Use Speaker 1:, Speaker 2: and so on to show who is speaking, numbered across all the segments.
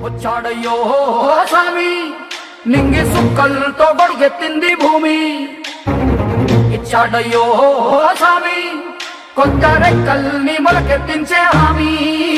Speaker 1: వచ్చాడయ్యో స్వామి నింగి సుక్కలతో గొడుగెత్తింది భూమి ఇచ్చాడయ్యో స్వామి కొత్త రెక్కల్ని మొలకెత్తించే హామీ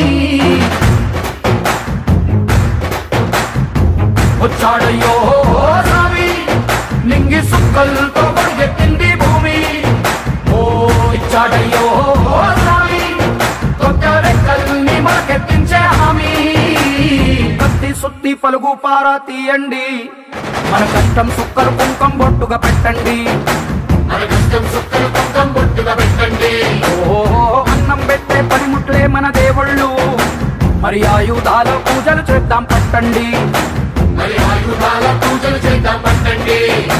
Speaker 1: వచ్చాడయ్యో స్వామి నింగి సుక్కలతో గొడుగెత్తింది భూమి ఓ ఇచ్చాడయ్యో స్వామి కొత్త రెక్కల్ని మొలకెత్తించే హామీ కత్తి సుత్తి పలుగు పారా తీయండి మన కష్టం సుక్కలు కుంకం బొట్టుగా పెట్టండి
Speaker 2: మన కష్టం సుక్కలు కుంకం బొట్టుగా పెట్టండి
Speaker 1: ఓ అన్నం పెట్టే పనిముట్లే మన దేవుళ్ళు మరి ఆయుధాల పూజలు చేద్దాం పట్టండి
Speaker 2: మరి ఆయుధాల పూజలు చేద్దాం పట్టండి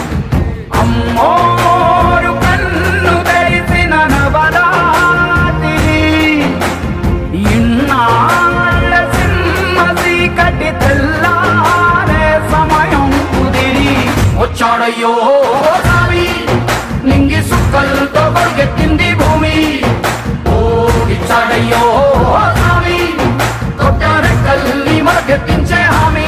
Speaker 1: అమ్మోరు కన్ను తెరిసిన నవరాత్రి ఇన్నాళ్ళ సింహ చీకటి తెల్లారే సమయం కుదిరి వచ్చాడయ్యో స్వామి నింగి సుక్కలతో గొడుగెత్తింది భూమి ఓ ఇచ్చాడయ్యో స్వామి కొత్త రెక్కల్ని మనకెత్తించే హామీ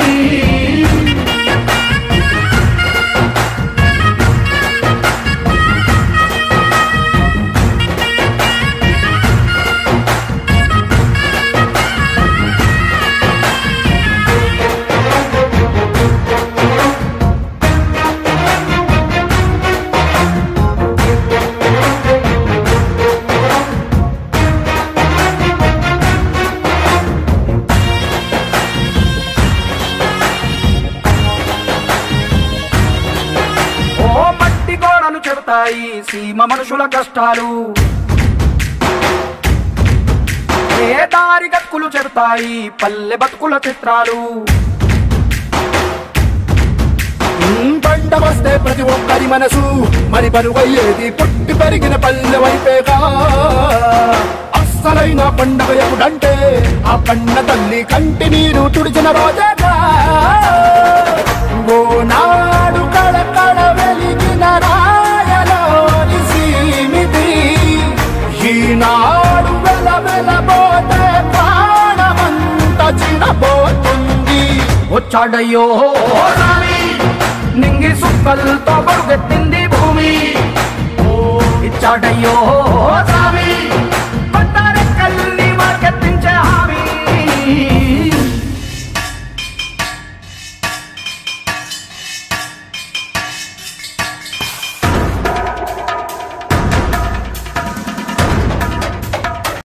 Speaker 1: ఓ మట్టి గోడలు చెబుతాయి సీమ మనుషుల కష్టాలు ఏ దారి గతుకులు చెబుతాయి పల్లె బతుకుల చిత్రాలు
Speaker 3: పంట వస్తే ప్రతి ఒక్కరి మనసు మరి బరువయ్యేది పుట్టి పెరిగిన పల్లె వైపేగా అస్సలైన పండగ ఎప్పుడంటే ఆ కన్న తల్లి కంటి నీరు తుడిచిన రోజేగా ఓ నాడు కళకళ వెలిగిన రాయలోని సీమితి ఈనాడు వెల వెలబోతే ప్రాణమంత చినబోతుంది
Speaker 1: వచ్చాడయ్యో స్వామి నింగి సుక్కలతో గొడుగెత్తింది భూమి ఓ ఇచ్చాడయ్యో స్వామి